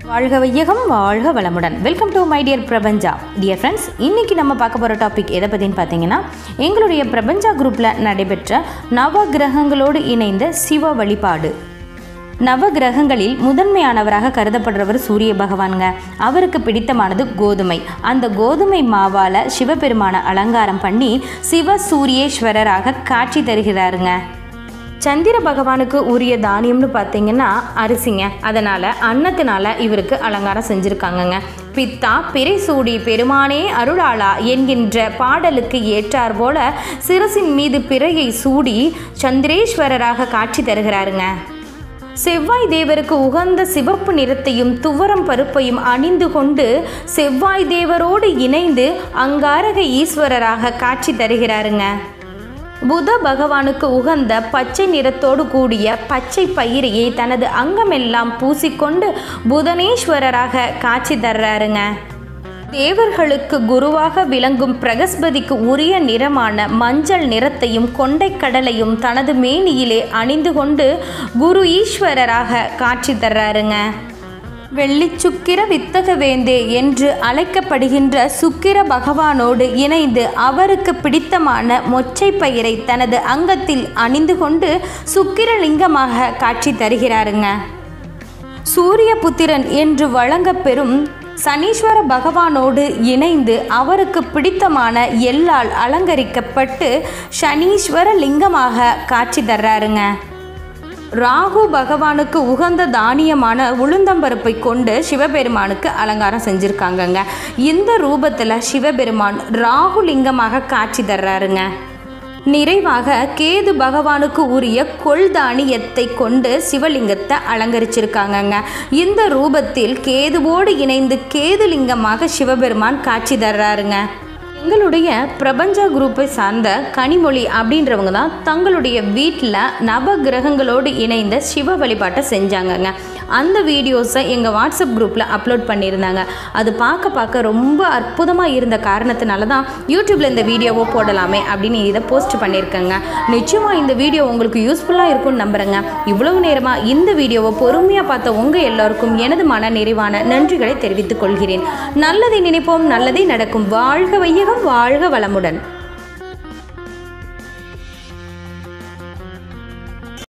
வாழ்க வையகம் வாழ்க வளமுடன் வெல்கம் டு மை டியர் பிரபஞ்சா டியர் ஃப்ரெண்ட்ஸ் இன்னைக்கு நம்ம பார்க்க போகிற டாபிக் எதை பற்றின்னு பார்த்தீங்கன்னா எங்களுடைய பிரபஞ்சா குரூப்பில் நடைபெற்ற நவ கிரகங்களோடு இணைந்த சிவ வழிபாடு நவ கிரகங்களில் முதன்மையானவராக கருதப்படுறவர் சூரிய பகவானுங்க அவருக்கு பிடித்தமானது கோதுமை அந்த கோதுமை மாவால் சிவபெருமான அலங்காரம் பண்ணி சிவ சூரியேஸ்வரராக காட்சி தருகிறாருங்க சந்திர பகவானுக்கு உரிய தானியம்னு பார்த்தீங்கன்னா அரிசிங்க அதனால் அன்னத்தினால இவருக்கு அலங்காரம் செஞ்சுருக்காங்கங்க பித்தா பிறை சூடி பெருமானே அருளாளா என்கின்ற பாடலுக்கு ஏற்றார் போல சிரசின் மீது பிறையை சூடி சந்திரேஸ்வரராக காட்சி தருகிறாருங்க செவ்வாய் தேவருக்கு உகந்த சிவப்பு நிறத்தையும் துவரம் பருப்பையும் அணிந்து கொண்டு செவ்வாய் தேவரோடு இணைந்து அங்காரக ஈஸ்வரராக காட்சி தருகிறாருங்க புத பகவானுக்கு உகந்த பச்சை நிறத்தோடு கூடிய பச்சை பயிரையை தனது அங்கமெல்லாம் பூசிக்கொண்டு புதனேஸ்வரராக காட்சி தர்றாருங்க தேவர்களுக்கு குருவாக விளங்கும் பிரகஸ்பதிக்கு உரிய நிறமான மஞ்சள் நிறத்தையும் கொண்டைக் கடலையும் தனது மேனியிலே அணிந்து கொண்டு குரு ஈஸ்வரராக காட்சி தர்றாருங்க வெள்ளிச்சுக்கிர வித்தக வேந்தே என்று அழைக்கப்படுகின்ற சுக்கிர பகவானோடு இணைந்து அவருக்கு பிடித்தமான மொச்சை பயிரை தனது அங்கத்தில் அணிந்து கொண்டு சுக்கிரலிங்கமாக காட்சி தருகிறாருங்க சூரிய புத்திரன் என்று வழங்கப்பெறும் சனீஸ்வர பகவானோடு இணைந்து அவருக்கு பிடித்தமான எல்லால் அலங்கரிக்கப்பட்டு சனீஸ்வர லிங்கமாக காட்சி தர்றாருங்க ராகு பகவானுக்கு உகந்த தானியமான உளுந்தம்பருப்பை கொண்டு சிவபெருமானுக்கு அலங்காரம் செஞ்சுருக்காங்கங்க இந்த ரூபத்தில் சிவபெருமான் ராகு லிங்கமாக காட்சி தர்றாருங்க நிறைவாக கேது பகவானுக்கு உரிய கொள் தானியத்தை கொண்டு சிவலிங்கத்தை அலங்கரிச்சிருக்காங்கங்க இந்த ரூபத்தில் கேதுவோடு இணைந்து கேது லிங்கமாக சிவபெருமான் காட்சி தர்றாருங்க எங்களுடைய பிரபஞ்ச குரூப்பை சார்ந்த கனிமொழி அப்படின்றவங்க தான் தங்களுடைய வீட்டில் நவ கிரகங்களோடு இணைந்த சிவ வழிபாட்டை செஞ்சாங்கங்க அந்த வீடியோஸை எங்கள் வாட்ஸ்அப் குரூப்பில் அப்லோட் பண்ணியிருந்தாங்க அது பார்க்க பார்க்க ரொம்ப அற்புதமாக இருந்த காரணத்தினால தான் யூடியூப்பில் இந்த வீடியோவை போடலாமே அப்படின்னு இதை போஸ்ட் பண்ணியிருக்கேங்க நிச்சயமாக இந்த வீடியோ உங்களுக்கு யூஸ்ஃபுல்லாக இருக்கும்னு நம்புகிறேங்க இவ்வளவு நேரமாக இந்த வீடியோவை பொறுமையாக பார்த்த உங்கள் எல்லோருக்கும் எனது மன நிறைவான நன்றிகளை தெரிவித்துக் கொள்கிறேன் நல்லதை நினைப்போம் நல்லதே நடக்கும் வாழ்க வையகம் வாழ்க வளமுடன்